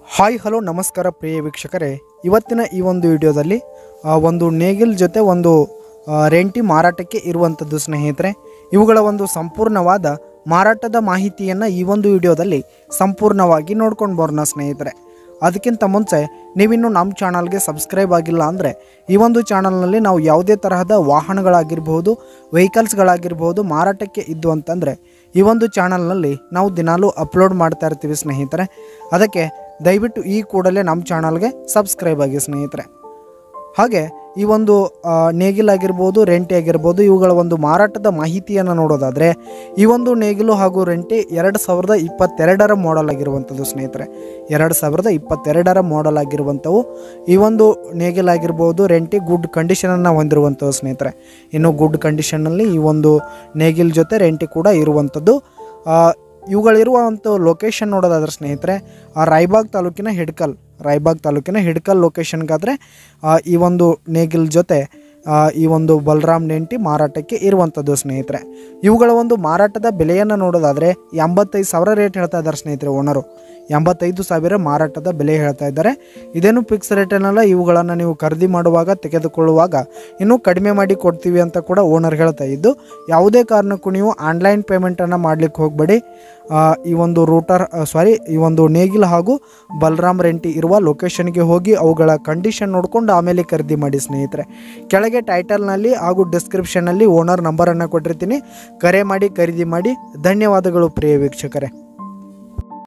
hi hello ನಮಸ್ಕಾರ ಪ್ರಿಯ ವೀಕ್ಷಕರೇ ಇವತ್ತಿನ ಈ ಒಂದು ವಿಡಿಯೋದಲ್ಲಿ ಆ, ಒಂದು ನೇಗಿಲ್ ಜೊತೆ ಒಂದು ಆ, ರೆಂಟಿ ಮಾರಾಟಕ್ಕೆ ಇರುವಂಥದ್ದು ಸ್ನೇಹಿತರೆ ಇವುಗಳ ಒಂದು ಸಂಪೂರ್ಣವಾದ ಮಾರಾಟದ ಮಾಹಿತಿಯನ್ನು ಈ ಒಂದು ವಿಡಿಯೋದಲ್ಲಿ ಸಂಪೂರ್ಣವಾಗಿ ನೋಡ್ಕೊಂಡು ಬರೋಣ ಸ್ನೇಹಿತರೆ ಅದಕ್ಕಿಂತ ಮುಂಚೆ ನೀವಿನ್ನು ನಮ್ಮ ಚಾನಲ್ಗೆ ಸಬ್ಸ್ಕ್ರೈಬ್ ಆಗಿಲ್ಲ ಅಂದರೆ ಈ ಒಂದು ಚಾನಲ್ನಲ್ಲಿ ನಾವು ಯಾವುದೇ ತರಹದ ವಾಹನಗಳಾಗಿರ್ಬೋದು ವೆಹಿಕಲ್ಸ್ಗಳಾಗಿರ್ಬೋದು ಮಾರಾಟಕ್ಕೆ ಇದ್ದು ಅಂತಂದರೆ ಈ ಒಂದು ಚಾನಲ್ನಲ್ಲಿ ನಾವು ದಿನಾಲೂ ಅಪ್ಲೋಡ್ ಮಾಡ್ತಾ ಇರ್ತೀವಿ ಸ್ನೇಹಿತರೆ ಅದಕ್ಕೆ ದಯವಿಟ್ಟು ಈ ಕೂಡಲೇ ನಮ್ಮ ಚಾನಲ್ಗೆ ಸಬ್ಸ್ಕ್ರೈಬ್ ಆಗಿ ಸ್ನೇಹಿತರೆ ಹಾಗೆ ಈ ಒಂದು ಆ, ನೇಗಿಲ್ ಆಗಿರ್ಬೋದು ರೆಂಟಿ ಆಗಿರ್ಬೋದು ಇವುಗಳ ಒಂದು ಮಾರಾಟದ ಮಾಹಿತಿಯನ್ನು ನೋಡೋದಾದರೆ ಈ ಒಂದು ನೇಗಿಲು ಹಾಗೂ ರೆಂಟಿ ಎರಡು ಸಾವಿರದ ಇಪ್ಪತ್ತೆರಡರ ಮಾಡೆಲ್ ಆಗಿರುವಂಥದ್ದು ಸ್ನೇಹಿತರೆ ಎರಡು ಸಾವಿರದ ಇಪ್ಪತ್ತೆರಡರ ಮಾಡೆಲ್ ಆಗಿರುವಂಥವು ಈ ಒಂದು ನೇಗಿಲ್ ಆಗಿರ್ಬೋದು ರೆಂಟಿ ಗುಡ್ ಕಂಡೀಷನನ್ನು ಹೊಂದಿರುವಂಥದ್ದು ಸ್ನೇಹಿತರೆ ಇನ್ನು ಗುಡ್ ಕಂಡೀಷನ್ನಲ್ಲಿ ಈ ಒಂದು ನೇಗಿಲ್ ಜೊತೆ ರೆಂಟಿ ಕೂಡ ಇರುವಂಥದ್ದು ಆ, ಇವುಗಳಿರುವಂಥ ಲೊಕೇಶನ್ ನೋಡೋದಾದ್ರೆ ಸ್ನೇಹಿತರೆ ಆ ರಾಯಬಾಗ್ ತಾಲೂಕಿನ ಹಿಡ್ಕಲ್ ರಾಯಬಾಗ್ ತಾಲೂಕಿನ ಹಿಡ್ಕಲ್ ಲೊಕೇಶನ್ಗಾದರೆ ಈ ಒಂದು ನೇಗಿಲ್ ಜೊತೆ ಆ, ಈ ಒಂದು ಬಲರಾಮ್ ನೆಂಟಿ ಮಾರಾಟಕ್ಕೆ ಇರುವಂಥದ್ದು ಸ್ನೇಹಿತರೆ ಇವುಗಳ ಒಂದು ಮಾರಾಟದ ಬೆಲೆಯನ್ನು ನೋಡೋದಾದರೆ ಎಂಬತ್ತೈದು ಸಾವಿರ ರೇಟ್ ಹೇಳ್ತಾ ಇದ್ದಾರೆ ಸ್ನೇಹಿತರೆ ಓನರು ಎಂಬತ್ತೈದು ಸಾವಿರ ಮಾರಾಟದ ಬೆಲೆ ಹೇಳ್ತಾ ಇದ್ದಾರೆ ಇದೇನು ಫಿಕ್ಸ್ ರೇಟೇನಲ್ಲ ಇವುಗಳನ್ನು ನೀವು ಖರೀದಿ ಮಾಡುವಾಗ ತೆಗೆದುಕೊಳ್ಳುವಾಗ ಇನ್ನೂ ಕಡಿಮೆ ಮಾಡಿ ಕೊಡ್ತೀವಿ ಅಂತ ಕೂಡ ಓನರ್ ಹೇಳ್ತಾ ಇದ್ದು ಯಾವುದೇ ಕಾರಣಕ್ಕೂ ನೀವು ಆನ್ಲೈನ್ ಪೇಮೆಂಟನ್ನು ಮಾಡಲಿಕ್ಕೆ ಹೋಗಬೇಡಿ ಈ ಒಂದು ರೂಟರ್ ಸಾರಿ ಈ ಒಂದು ನೇಗಿಲ್ ಹಾಗೂ ಬಲರಾಮ್ ರೆಂಟಿ ಇರುವ ಲೊಕೇಶನ್ಗೆ ಹೋಗಿ ಅವುಗಳ ಕಂಡೀಷನ್ ನೋಡಿಕೊಂಡು ಆಮೇಲೆ ಖರೀದಿ ಮಾಡಿ ಸ್ನೇಹಿತರೆ ಕೆಳಗೆ ಟೈಟಲ್ನಲ್ಲಿ ಹಾಗೂ ಡಿಸ್ಕ್ರಿಪ್ಷನ್ನಲ್ಲಿ ಓನರ್ ನಂಬರನ್ನು ಕೊಟ್ಟಿರ್ತೀನಿ ಕರೆ ಮಾಡಿ ಖರೀದಿ ಮಾಡಿ ಧನ್ಯವಾದಗಳು ಪ್ರಿಯ ವೀಕ್ಷಕರೇ